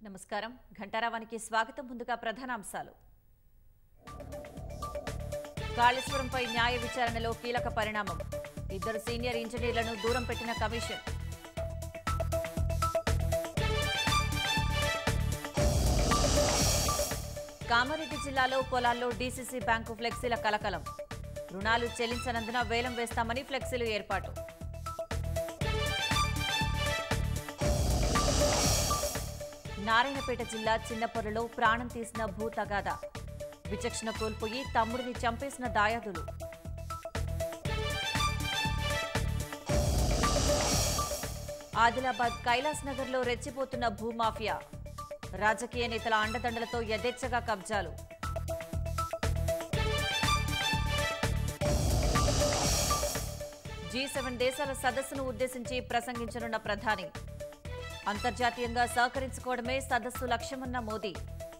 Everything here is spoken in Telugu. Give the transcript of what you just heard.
నమస్కారం ఘంటారావానికి స్వాగతం ముందుగా ప్రధానాంశాలు కాళేశ్వరంపై న్యాయ విచారణలో కీలక పరిణామం ఇద్దరు సీనియర్ ఇంజనీర్లను దూరం పెట్టిన కమిషన్ కామారెడ్డి జిల్లాలో పొలాల్లో డీసీసీ బ్యాంకు ఫ్లెక్సీల కలకలం రుణాలు చెల్లించనందున వేలం వేస్తామని ఫ్లెక్సీలు ఏర్పాటు నారాయణపేట జిల్లా చిన్నపొరలో ప్రాణం తీసిన భూ తగాదా విచక్షణ కోల్పోయి తమ్ముడిని చంపేసిన దాయాదులు ఆదిలాబాద్ కైలాస్ నగర్లో రెచ్చిపోతున్న భూమాఫియా రాజకీయ నేతల అండదండలతో యథేచ్ఛగా కబ్జాలు జీ సెవెన్ దేశాల సదస్సును ఉద్దేశించి ప్రసంగించనున్న ప్రధాని అంతర్జాతీయంగా సహకరించుకోవడమే సదస్సు లక్ష్యమన్న మోదీ